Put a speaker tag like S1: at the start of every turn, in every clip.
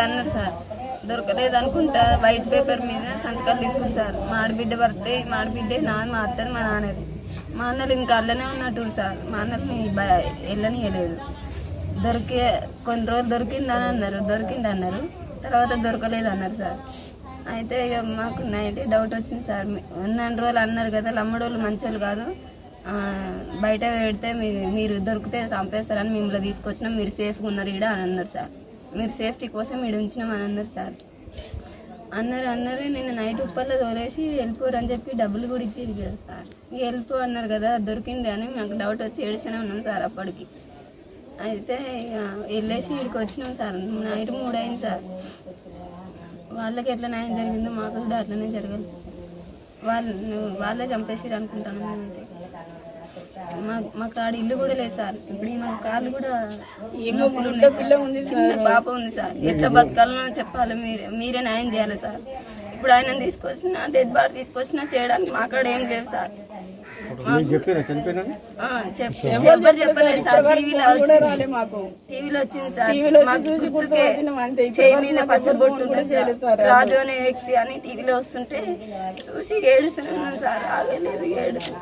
S1: అన్నారు సార్ దొరకలేదు అనుకుంటా వైట్ పేపర్ మీద సంతకాలు తీసుకుని సార్ మా ఆడబిడ్డ భర్తే మా ఆడబిడ్డే నా మా అత్తది మా నాన్నది మా అన్నలు ఇంకా అల్లనే ఉన్నట్టు సార్ మా అన్నల్ని వెళ్ళనియలేదు దొరికే కొన్ని రోజులు దొరికిందని అన్నారు దొరికింది అన్నారు తర్వాత దొరకలేదు అన్నారు సార్ అయితే ఇక మాకు నైట్ డౌట్ వచ్చింది సార్ మీ- ఉన్న రోజులు అన్నారు కదా లమ్మడోళ్ళు మంచోళ్ళు కాదు ఆ, బయట పెడితే మీ- మీరు దొరికితే చంపేస్తారని మిమ్మల్ని తీసుకొచ్చినాం మీరు సేఫ్గా ఉన్నారు ఈడ అని అన్నారు సార్ మీరు సేఫ్టీ కోసం ఈడ ఉంచినాం అని అన్నారు సార్ అన్నారు అన్నారు నేను నైట్ ఉప్పల్లో తోలేసి వెళ్ళిపోరు అని చెప్పి డబ్బులు కూడా ఇచ్చేది కదా సార్ ఇక వెళ్ళిపో అన్నారు కదా దొరికింది అని మాకు డౌట్ వచ్చి ఏడిస్తూనే ఉన్నాం సార్ అప్పటికి అయితే ఇక వెళ్ళేసి ఇక్కడికి వచ్చినాం సార్ నైట్ మూడు అయింది సార్ వాళ్ళకి ఎట్లా న్యాయం జరిగిందో మాకు కూడా అట్లనే జరగాలి సార్ వాళ్ళు వాళ్ళే చంపేసిరు అనుకుంటాను మేమైతే మా మా కాడ ఇల్లు కూడా లేదు సార్ ఇప్పుడు మా కాళ్ళు కూడా నొప్పులు ఉన్నాయి సార్. చిన్న పాప ఉంది సార్ ఎట్లా బతకాలనో చెప్పాలి మీరే మీరే న్యాయం చేయాలి సార్ ఇప్పుడు ఆయన తీసుకొచ్చిన డెడ్ బాడీ తీసుకొచ్చినా చేయడానికి మా కాడ ఏం లేవు సార్
S2: మీకు చెప్పినా చనిపోయినా
S1: ఆ, చెప్ చెప్పరు చెప్పలేదు సార్ టీవీలో వచ్చింది టీవీలో వచ్చింది సార్ మాకు గుర్తుకే చేయి మీద పచ్చబొట్టు ఉంది సార్. రాజు అనే వ్యక్తి అని టీవీలో వస్తుంటే చూసి ఏడుస్తూనే ఉన్నాం సార్ ఆగలేదు ఏడుస్తూ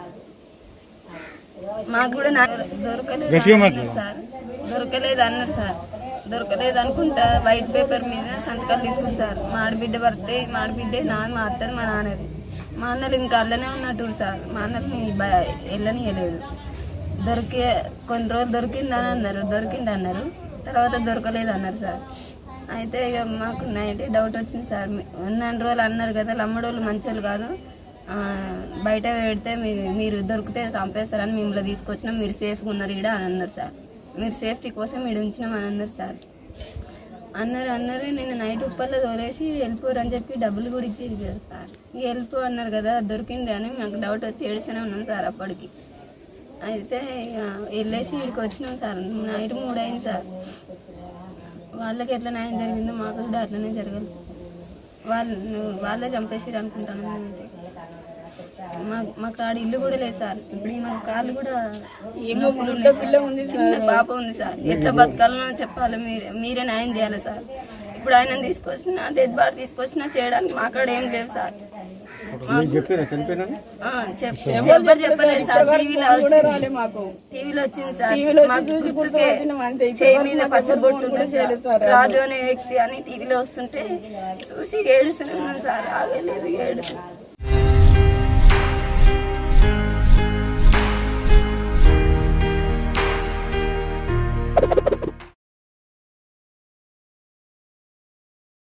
S1: మాకు కూడా నా- దొరకలేదు అన్నారు సార్ దొరకలేదు అన్నారు సార్ దొరకలేదు అనుకుంటా వైట్ పేపర్ మీద సంతకాలు తీసుకుని సార్ మా ఆడబిడ్డ భర్తే మా ఆడబిడ్డే నా మా అత్తది మా నాన్నది మా అన్నలు ఇంకా అల్లనే ఉన్నట్టు సార్ మా అన్నల్ని వెళ్ళనియలేదు దొరికే కొన్ని రోజులు దొరికిందని అన్నారు దొరికింది అన్నారు తర్వాత దొరకలేదు అన్నారు సార్ అయితే ఇక మాకు నైట్ డౌట్ వచ్చింది సార్ మీ- ఉన్న రోజులు అన్నారు కదా లమ్మడోళ్ళు మంచోళ్ళు కాదు ఆ, బయట పెడితే మీ- మీరు దొరికితే చంపేస్తారని మిమ్మల్ని తీసుకొచ్చినాం మీరు సేఫ్గా ఉన్నారు ఈడ అని అన్నారు సార్ మీరు సేఫ్టీ కోసం ఈడ ఉంచినాం అని అన్నారు సార్ అన్నారు అన్నారు నేను నైట్ ఉప్పల్లో తోలేసి వెళ్ళిపోరు అని చెప్పి డబ్బులు కూడా ఇచ్చేది కదా సార్ ఇక వెళ్ళిపో అన్నారు కదా దొరికింది అని మాకు డౌట్ వచ్చి ఏడిస్తూనే ఉన్నాం సార్ అప్పటికి అయితే ఇక వెళ్ళేసి ఇక్కడికి వచ్చినాం సార్ నైట్ మూడు అయింది సార్ వాళ్ళకి ఎట్లా న్యాయం జరిగిందో మాకు కూడా అట్లనే జరగాలి సార్ వాళ్ళు వాళ్ళే చంపేసిరు అనుకుంటాను మేమైతే మా మా కాడ ఇల్లు కూడా లేదు సార్ ఇప్పుడు మా కాళ్ళు కూడా నొప్పులు ఉన్నాయి సార్. చిన్న పాప ఉంది సార్ ఎట్లా బతకాలనో చెప్పాలి మీరే మీరే న్యాయం చేయాలి సార్ ఇప్పుడు ఆయన తీసుకొచ్చిన డెడ్ బాడీ తీసుకొచ్చినా చేయడానికి మా కాడ ఏం లేవు సార్
S2: మీకు చెప్పినా చనిపోయినా
S1: ఆ, చెప్ చెప్పరు చెప్పలేదు సార్ టీవీలో వచ్చింది టీవీలో వచ్చింది సార్ మాకు గుర్తుకే చేయి మీద పచ్చబొట్టు ఉంది సార్. రాజు అనే వ్యక్తి అని టీవీలో వస్తుంటే చూసి ఏడుస్తూనే ఉన్నాం సార్ ఆగలేదు ఏడుస్తూ